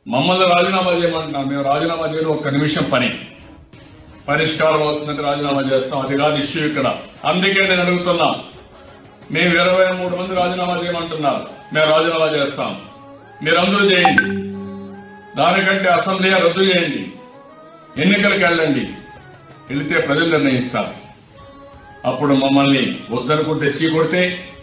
మమ్మల్ని రాజీనామా చేయమంటున్నాం మేము రాజీనామా చేయడం ఒక్క నిమిషం పని పరిష్కారం అవుతుందంటే రాజీనామా చేస్తాం అది కాదు ఇష్యూ ఇక్కడ అందుకే నేను అడుగుతున్నా మేము ఇరవై మూడు మంది రాజీనామా చేయమంటున్నారు మేము రాజీనామా చేస్తాం మీరందరూ చేయండి దానికంటే అసెంబ్లీ రద్దు చేయండి ఎన్నికలకు వెళ్ళండి వెళితే ప్రజలు నిర్ణయిస్తారు అప్పుడు మమ్మల్ని వద్దనుకుంటే చీకొడితే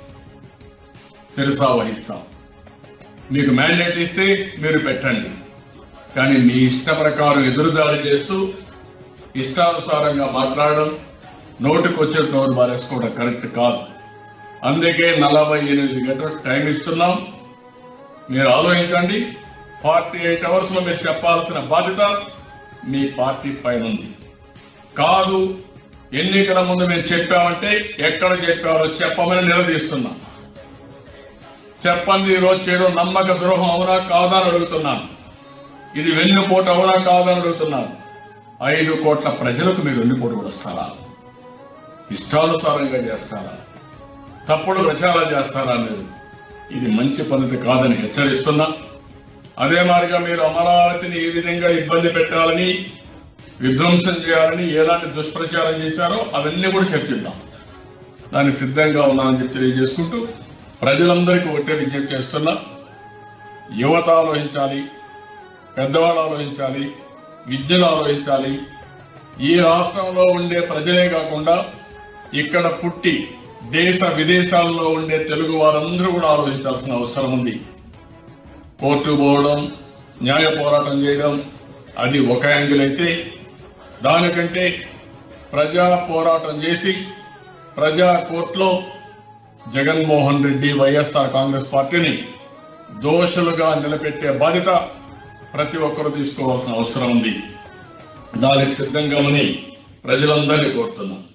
శిరసా వహిస్తాం మీకు మ్యాండేట్ ఇస్తే మీరు పెట్టండి కానీ మీ ఇష్ట ప్రకారం ఎదురుదాడి చేస్తూ ఇష్టానుసారంగా మాట్లాడడం నోటికి వచ్చే నోరు మారేసుకోవడం కరెక్ట్ కాదు అందుకే నలభై ఎనిమిది గంటలు టైం ఇస్తున్నాం మీరు ఆలోచించండి ఫార్టీ ఎయిట్ అవర్స్ లో మీరు చెప్పాల్సిన బాధ్యత మీ పార్టీ పైన ఉంది కాదు ఎన్నికల ముందు మేము చెప్పామంటే ఎక్కడ చెప్పారో చెప్పమని నిలదీస్తున్నాం చెప్పండి ఈ రోజు చేయడం నమ్మక ద్రోహం అవునా కాదా అని అడుగుతున్నాను ఇది వెన్నుపోటు అవునా కాదా అని అడుగుతున్నాను ఐదు కోట్ల ప్రజలకు మీరు వెన్నుపోటు కొడుస్తారా ఇష్టానుసారంగా చేస్తారా తప్పుడు ప్రచారాలు చేస్తారా మీరు ఇది మంచి పద్ధతి కాదని హెచ్చరిస్తున్నా అదే మాదిరిగా మీరు అమరావతిని ఏ విధంగా ఇబ్బంది పెట్టాలని విధ్వంసం చేయాలని ఎలాంటి దుష్ప్రచారం చేశారో అవన్నీ కూడా చర్చిద్దాం దానికి సిద్ధంగా ఉన్నామని చెప్పి తెలియజేసుకుంటూ ప్రజలందరికీ ఒకటే విజ్ఞప్తి చేస్తున్నా యువత ఆలోచించాలి పెద్దవాళ్ళు ఆలోచించాలి విద్యను ఆలోచించాలి ఈ రాష్ట్రంలో ఉండే ప్రజలే కాకుండా ఇక్కడ పుట్టి దేశ విదేశాల్లో ఉండే తెలుగు వారందరూ కూడా ఆలోచించాల్సిన అవసరం ఉంది కోర్టు పోవడం న్యాయ పోరాటం చేయడం అది ఒక యాంగిల్ అయితే దానికంటే ప్రజా పోరాటం చేసి ప్రజా కోర్టులో జగన్మోహన్ రెడ్డి వైఎస్ఆర్ కాంగ్రెస్ పార్టీని దోషులుగా నిలబెట్టే బాధ్యత ప్రతి ఒక్కరూ తీసుకోవాల్సిన అవసరం ఉంది దానికి సిద్ధంగా ప్రజలందరినీ కోరుతున్నాం